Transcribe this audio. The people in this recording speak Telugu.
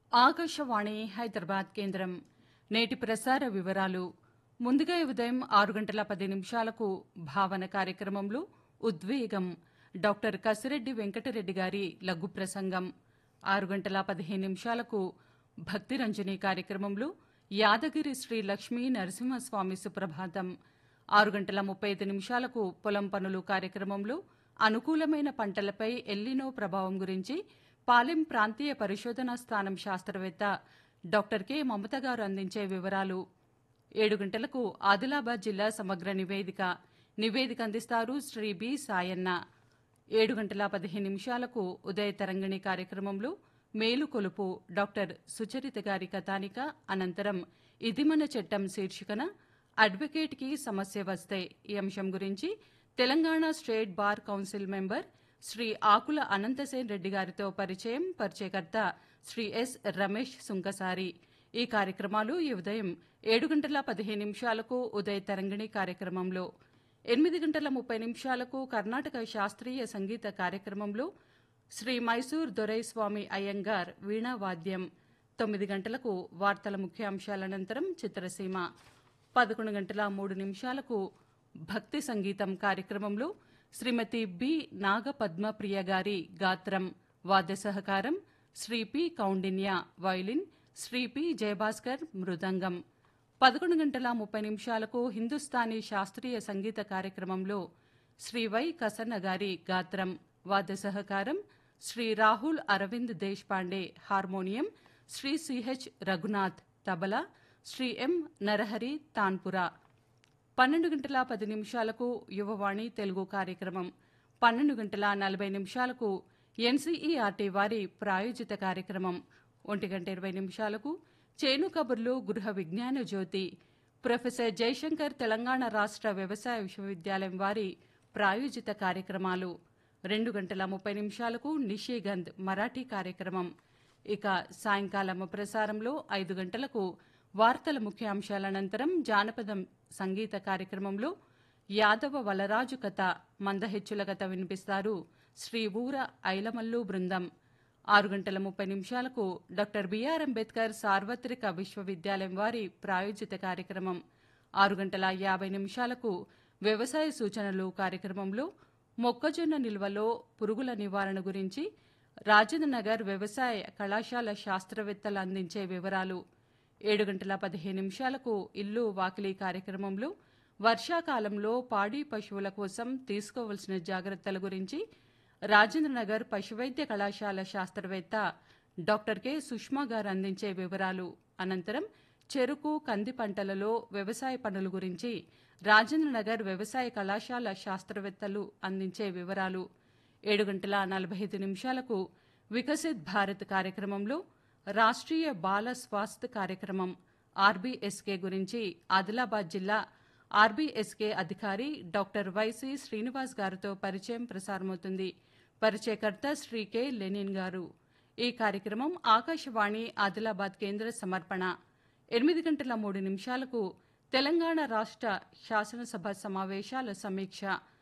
ఆకాశవాణి హైదరాబాద్ కేంద్రం నేటి ప్రసార వివరాలు ముందుగా ఈ ఉదయం ఆరు గంటల పది నిమిషాలకు భావన కార్యక్రమంలో ఉద్వేగం డాక్టర్ కసిరెడ్డి వెంకటరెడ్డి గారి లఘు ప్రసంగం ఆరు గంటల పదిహేను నిమిషాలకు భక్తిరంజని కార్యక్రమంలో యాదగిరి శ్రీ లక్ష్మీ నరసింహస్వామి సుప్రభాతం ఆరు గంటల ముప్పై ఐదు నిమిషాలకు పొలం పనులు కార్యక్రమంలో అనుకూలమైన పంటలపై ఎల్లినో ప్రభావం గురించి పాలెం ప్రాంతీయ పరిశోధనా స్థానం శాస్త్రవేత్త డాక్టర్ కె మమత గారు అందించే వివరాలు ఏడు గంటలకు ఆదిలాబాద్ జిల్లా సమగ్ర నివేదిక నివేదిక అందిస్తారు శ్రీ బి సాయన్న ఏడు గంటల పదిహేను నిమిషాలకు ఉదయ తరంగిణి కార్యక్రమంలో మేలు కొలుపు డాక్టర్ సుచరిత గారి కథానిక అనంతరం ఇది మన చట్టం శీర్షికన అడ్వకేట్కి సమస్య వస్తే ఈ అంశం గురించి Telangana state bar council member Shri Akula Anantasen Reddy గారితో పరిచయం పరిచయకర్త శ్రీ ఎస్ రమేష్ సుంకసారి ఈ కార్యక్రమాలు ఈ ఉదయం ఏడు గంటల పదిహేను నిమిషాలకు ఉదయ తరంగిణి కార్యక్రమంలో ఎనిమిది గంటల ముప్పై నిమిషాలకు కర్ణాటక శాస్త్రీయ సంగీత కార్యక్రమంలో శ్రీ మైసూర్ దొరైస్వామి అయ్యంగార్ వీణావాద్యం తొమ్మిది గంటలకు వార్తల ముఖ్యాంశాల అనంతరం చిత్రసీమ పదకొండు గంటల మూడు నిమిషాలకు భక్తి సంగీతం కార్యక్రమంలో శ్రీమతి బి నాగపద్మప్రియ గారి గాత్రం వాద్య సహకారం Shri P Kaundinya violin Shri P Jayabhaskar మృదంగం పదకొండు గంటల ముప్పై నిమిషాలకు హిందుస్థానీ శాస్త్రీయ సంగీత కార్యక్రమంలో శ్రీ వై కసన్న గారి గాత్రం వాద్య సహకారం శ్రీ రాహుల్ అరవింద్ దేశ్పాండే హార్మోనియం శ్రీ సిహెచ్ రఘునాథ్ తబలా శ్రీ ఎం నరహరి తాన్పురా పన్నెండు గంటల పది నిమిషాలకు యువవాణి తెలుగు కార్యక్రమం పన్నెండు గంటల నలభై నిమిషాలకు ఎన్సీఈఆర్టీ వారి ప్రాయోజిత కార్యక్రమం ఒంటి గంట ఇరవై నిమిషాలకు చేను కబుర్లు గృహ విజ్ఞాన జ్యోతి ప్రొఫెసర్ జయశంకర్ తెలంగాణ రాష్ట్ర వ్యవసాయ విశ్వవిద్యాలయం వారి ప్రాయోజిత కార్యక్రమాలు రెండు గంటల ముప్పై నిమిషాలకు నిషేగంధ్ మరాఠీ కార్యక్రమం ఇక సాయంకాలం ప్రసారంలో ఐదు గంటలకు వార్తల ముఖ్యాంశాల అనంతరం జానపదం సంగీత కార్యక్రమంలో యాదవ వలరాజు కథ మందహెచ్చుల కథ వినిపిస్తారు శ్రీ ఊర ఐలమల్లు బృందం ఆరు గంటల ముప్పై నిమిషాలకు డాక్టర్ బిఆర్ అంబేద్కర్ సార్వత్రిక విశ్వవిద్యాలయం వారి ప్రాయోజిత కార్యక్రమం ఆరు గంటల యాభై నిమిషాలకు వ్యవసాయ సూచనలు కార్యక్రమంలో మొక్కజొన్న నిల్వలో పురుగుల నివారణ గురించి రాజేంద్రనగర్ వ్యవసాయ కళాశాల శాస్త్రవేత్తలు అందించే వివరాలు ఏడు గంటల పదిహేను నిమిషాలకు ఇల్లు వాకిలి కార్యక్రమంలో వర్షాకాలంలో పాడి పశువుల కోసం తీసుకోవలసిన జాగ్రత్తల గురించి రాజేంద్రనగర్ పశువైద్య కళాశాల శాస్త్రవేత్త డాక్టర్ కె సుష్మా గారు అందించే వివరాలు అనంతరం చెరుకు కంది పంటలలో వ్యవసాయ పనుల గురించి రాజేంద్రనగర్ వ్యవసాయ కళాశాల శాస్త్రవేత్తలు అందించే వివరాలు ఏడు గంటల నలభై ఐదు నిమిషాలకు వికసిత్ భారత్ కార్యక్రమంలో రాష్ట్రీయ బాల స్వాస్థ్య కార్యక్రమం ఆర్బీఎస్కే గురించి ఆదిలాబాద్ జిల్లా ఆర్బీఎస్కే అధికారి డాక్టర్ వైసి శ్రీనివాస్ గారితో పరిచయం ప్రసారమవుతుంది పరిచయకర్త శ్రీ కె లెనిన్ గారు ఈ కార్యక్రమం ఆకాశవాణి ఆదిలాబాద్ కేంద్ర సమర్పణ ఎనిమిది గంటల మూడు నిమిషాలకు తెలంగాణ రాష్ట్ర శాసనసభ సమావేశాల సమీక్ష